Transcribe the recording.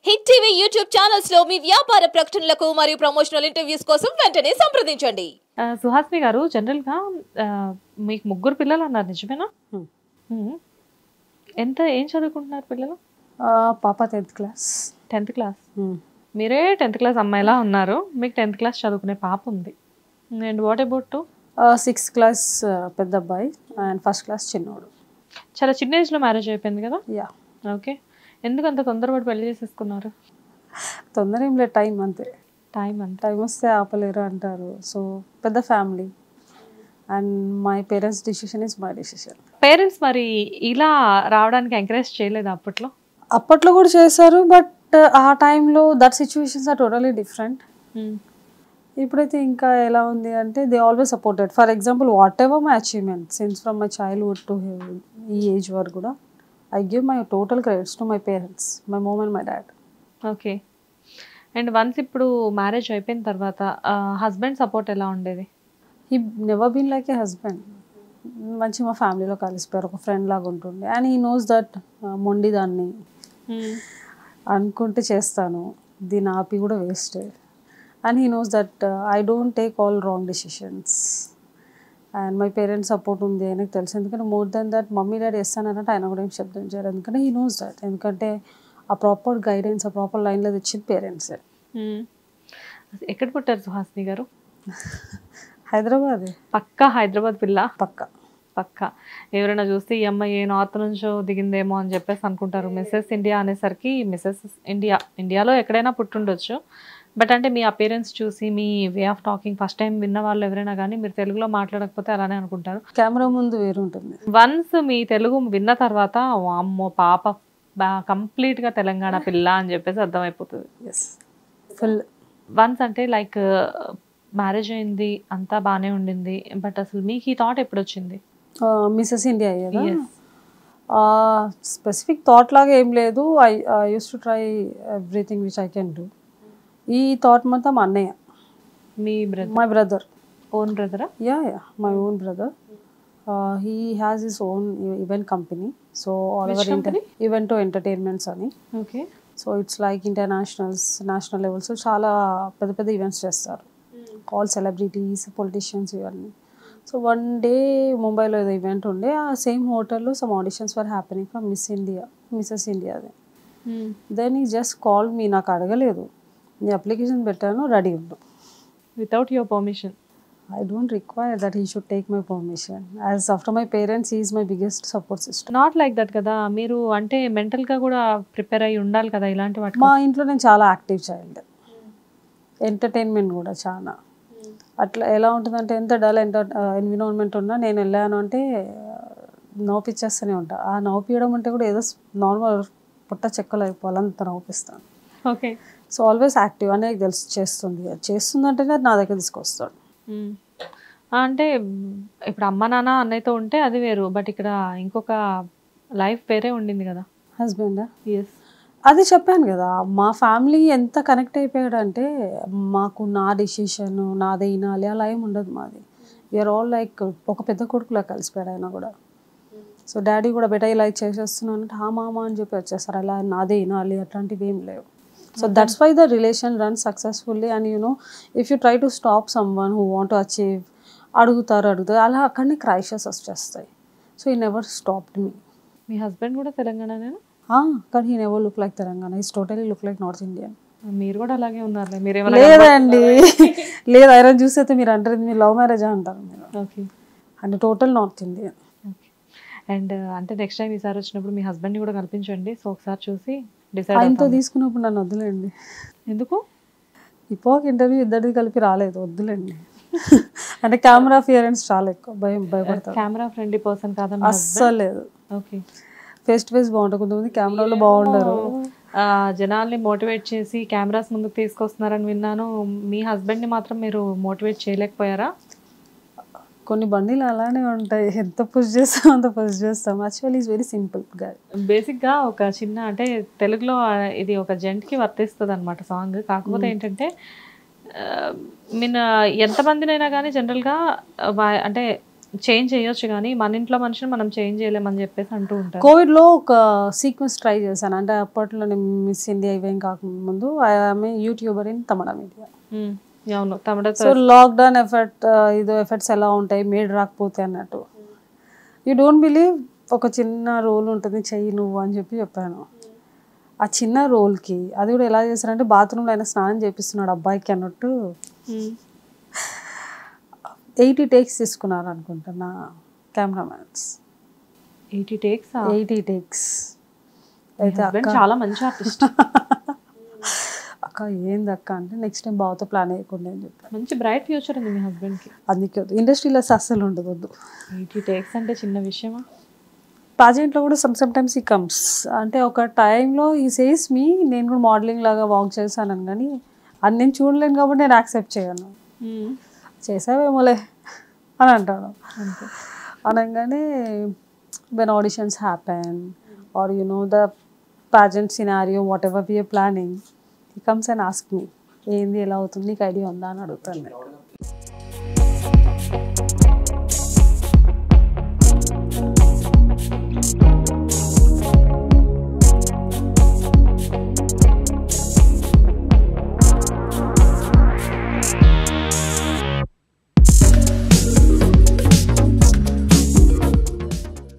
Hit TV YouTube channels లో మీ వ్యాపార ప్రకటనలకు మరియు ప్రమోషనల్ ఇంటర్వ్యూస్ కోసం వెంటనే సంప్రదించండి ఆ, సుహాసిని గారు జనరల్గా ఆ, మీకు ముగ్గురు పిల్లలు అన్నారు నిజమేనా Hmm. Hmm. ఎంత ఏం చదువుకుంటున్నారు పిల్లలు ఆ, పాప టెన్త్ క్లాస్ టెన్త్ క్లాస్ మీరే టెన్త్ క్లాస్ అమ్మాయిలా ఉన్నారు మీకు టెన్త్ క్లాస్ చదువుకునే పాప ఉంది and what about to sixth class పెద్ద అబ్బాయి అండ్ ఫస్ట్ క్లాస్ చిన్నోడు చాలా చిన్న ఏజ్లో మ్యారేజ్ అయిపోయింది కదా యా ఓకే ఎందుకు అంత తొందరపడి పెళ్లి చేసేసుకున్నారు తొందర ఏం లేదు టైం అంతే టైం అంత టైం వస్తే ఆపలేరు అంటారు సో పెద్ద family and my parents decision is my decision parents మరి ఇలా రావడానికి ఎంకరేజ్ చేయలేదు అప్పట్లో అప్పట్లో కూడా చేశారు బట్ ఆ టైంలో that situations are totally different ఇప్పుడైతే ఇంకా ఎలా ఉంది అంటే they always supported for example whatever my achievement since from my childhood to ఈ ఏజ్ వరకు కూడా I give my total credits to my parents my mom and my dad okay and once ఇప్పుడు marriage అయిపోయిన తర్వాత husband support ఎలా ఉండేది he never been like a husband మంచి మా ఫ్యామిలీలో కలిసిపోయారు ఒక ఫ్రెండ్ లాగా ఉంటుండే అండ్ ఈ నోస్ దట్ మొండి దాన్ని అనుకుంటే చేస్తాను దీని ఆపి కూడా waste and he knows that I don't take all wrong decisions and my parents support ఉంది ఆయనకు తెలుసు ఎందుకంటే more than that mummy daddy వేస్తానంటే ఆయన కూడా ఏం శబ్దం చేయరు ఎందుకంటే హీ నోస్ దట్ ఎందుకంటే ఆ ప్రాపర్ గైడెన్స్ ఆ ప్రాపర్ లైన్లో తెచ్చింది పేరెంట్సే ఎక్కడ పుట్టారు సుహాసిని గారు హైదరాబాద్ పక్కా హైదరాబాద్ పిల్ల పక్క పక్కా ఎవరైనా చూస్తే ఈ అమ్మాయి ఏ నార్త్ నుంచో దిగిందేమో అని చెప్పేసి అనుకుంటారు మిస్సెస్ ఇండియా అనేసరికి మిస్సెస్ ఇండియా ఇండియాలో ఎక్కడైనా పుట్టుండొచ్చు బట్ అంటే మీ అపేరెన్స్ చూసి మీ way of talking first time విన్న వాళ్ళు ఎవరైనా కానీ మీరు తెలుగులో మాట్లాడకపోతే అలానే అనుకుంటారు కెమెరా ముందు వేరు ఉంటుంది వన్స్ మీ తెలుగు విన్న తర్వాత అమ్మో పాప బా కంప్లీట్గా తెలంగాణ పిల్ల అని చెప్పేసి అర్థమైపోతుంది ఎస్ ఫుల్ వన్స్ అంటే లైక్ మ్యారేజ్ అయింది అంతా బాగానే ఉండింది బట్ అసలు మీకు ఈ థాట్ ఎప్పుడు వచ్చింది మిసెస్ ఇండియా అయ్యేదా Yes. స్పెసిఫిక్ థాట్ లాగా ఏం లేదు I use to try everything which I can do ఈ థాట్ మొత్తం మా అన్నయ్య మీ బ్రదర్ మై బ్రదర్ ఓన్ బ్రదరా yeah yeah my own brother he has his own event company so all Which over company? Event entertainments అని okay so it's like internationals national levels చాలా పెద్ద పెద్ద ఈవెంట్స్ చేస్తారు ఆల్ సెలబ్రిటీస్ పొలిటీషియన్స్ ఇవన్నీ so one day ముంబైలో ఏదో event ఉండే ఆ సేమ్ హోటల్లో some auditions were happening from Miss India Mrs ఇండియాది then he just call me నాకు అడగలేదు నీ అప్లికేషన్ పెట్టాను రెడీ ఉండు without your permission I don't require that he should take my permission as after my parents is my biggest support system not like that కదా మీరు అంటే mental గా కూడా ప్రిపేర్ అయ్యి ఉండాలి కదా ఇలాంటి వాటి మా ఇంట్లో నేను చాలా యాక్టివ్ చైల్డ్ ఎంటర్టైన్మెంట్ కూడా చాలా అట్లా ఎలా ఉంటుందంటే ఎంత డల్ ఎంటర్ ఎన్విరాన్మెంట్ ఉన్నా నేను వెళ్ళాను అంటే నవ్వుపిచ్చేస్తూనే ఉంటా ఆ నవ్వుపియడం అంటే కూడా ఏదో నార్మల్ పుట్ట చెక్కలు అయిపోవాలి అంత నవ్వుపిస్తాను ఓకే సో ఆల్వేస్ యాక్టివ్ అనేది తెలిసి చేస్తుంది అది చేస్తుందంటేనే అది నా దగ్గర తీసుకొస్తాడు అంటే మ్, ఇప్పుడు అమ్మ నాన్న అన్నయ్యతో ఉంటే అది వేరు బట్ ఇక్కడ ఇంకొక లైఫ్ వేరే ఉండింది కదా హస్బెండ్ ఎస్ అది చెప్పాను కదా మా ఫ్యామిలీ ఎంత కనెక్ట్ అయిపోయాడంటే మాకు నా డిసిషన్ నాదే వినాలి అలా ఏం ఉండదు మాది వీఆర్ ఆల్ లైక్ ఒక పెద్ద కొడుకులా కలిసిపోయాడు ఆయన కూడా సో డాడీ కూడా బెటర్ ఇలా చేసేస్తున్నాను అంటే హా మామ అని చెప్పి వచ్చేస్తారు అలా నాదే వినాలి అట్లాంటివి ఏం లేవు so that's why the relation run successfully and you know if you try to stop some one who want to achieve అడుగుతారు అడుగుతారు అలా అక్కడనే క్రైషస్ వచ్చేస్తాయి so he never stopped me మీ హస్బెండ్ కూడా తెలంగాణనేనా కానీ he never look like Telangana is totally look like north Indian మీరు కూడా అలాగే ఉన్నారు మీరు లేదండి లేదు ఐరన్ చూసి అయితే మీరు అంటారు మీరు లవ్ మ్యారేజ్ అంటారు మీరు ఓకే అంటే total north Indian okay and అంటే నెక్స్ట్ టైం ఈసారి వచ్చినప్పుడు మీ హస్బెండ్ని కూడా కల్పించండి సో ఒకసారి చూసి డిసైడ్ ఆయనతో తీసుకున్నప్పుడు నన్ను వద్దులేండి ఎందుకు ఇపోక్ ఇంటర్వ్యూ ఇద్దరిది కలిపి రాలేదు వద్దులేండి అంటే కెమెరా ఫియరెన్స్ చాలా ఎక్కువ భయం భయపడతారు కెమెరా ఫ్రెండ్లీ పర్సన్ కాదని అస్సలు లేదు ఓకే ఫేస్ టు ఫేస్ బాగుంటుంది కొంతమంది కెమెరాలో బాగుండరు ఆ, జనాల్ని మోటివేట్ చేసి కెమెరాస్ ముందుకు తీసుకొస్తున్నారని విన్నాను మీ హస్బెండ్ని మాత్రం మీరు మోటివేట్ చేయలేకపోయారా కొన్ని బండిలు అలానే ఉంటాయి ఎంత పుష్ చేస్తాం అంత పుష్ చేస్తాం యాక్చువల్లీ ఈజ్ వెరీ సింపుల్ గా బేసిక్గా ఒక చిన్న అంటే తెలుగులో ఆ, ఇది ఒక జెంట్కి వర్తిస్తుంది అనమాట సాంగ్ కాకపోతే ఏంటంటే మీన్ ఎంతమందినైనా కానీ జనరల్గా అంటే చేంజ్ చేయొచ్చు కానీ మన ఇంట్లో మనిషిని మనం చేంజ్ చేయలేమని చెప్పేసి అంటూ ఉంటారు కోవిడ్లో ఒక సీక్వెన్స్ ట్రై చేశాను అంటే అప్పట్లో నేను మిస్ ఇండియా ఇవేం కాకముందు I'm YouTuber in Tamil media um, అవును తమిళతో సో లాక్డౌన్ ఎఫెక్ట్ ఇదో ఎఫెక్ట్స్ ఎలా ఉంటాయి మేడ్ రాకపోతే అన్నట్టు యూ డోంట్ బిలీవ్ ఒక చిన్న రోల్ ఉంటుంది చెయ్యి నువ్వు అని చెప్పి చెప్పాను ఆ చిన్న రోల్కి అది కూడా ఎలా చేశారంటే బాత్రూంలో ఆయన స్నానం చేపిస్తున్నాడు అబ్బాయికి అన్నట్టు ఉమ్, ఎయిటీ టేక్స్ తీసుకున్నారు అనుకుంటున్నా cameramans eighty takes eighty takes అయితే అక్క చాలా మంచి ఆర్టిస్ట్ అక్క ఏంది అక్క అంటే నెక్స్ట్ టైం బావతో ప్లాన్ వేయకుండా అని చెప్పాను మంచి బ్రైట్ ఫ్యూచర్ ఉంది మీ హస్బెండ్కి అందుకే వద్దు ఇండస్ట్రీలో అస్సలు ఉండదు వద్దు ఎయిటీ టేక్స్ అంటే చిన్న విషయమా పాజెంట్లో కూడా some some times he comes అంటే ఒక టైంలో ఈ సేస్ మీ నేను కూడా మోడలింగ్ లాగా వాక్ చేశాను కానీ అది నేను చూడలేను కాబట్టి నేను యాక్సెప్ట్ చేయను ఉమ్, చేసావేమోలే అని అంటాను అంతే అనగానే when auditions happen are you know the pageant scenario whatever we're planning he comes and ask me ఏంది ఎలా అవుతుంది నీకు ఐడియా ఉందా అని అడుగుతాను నేను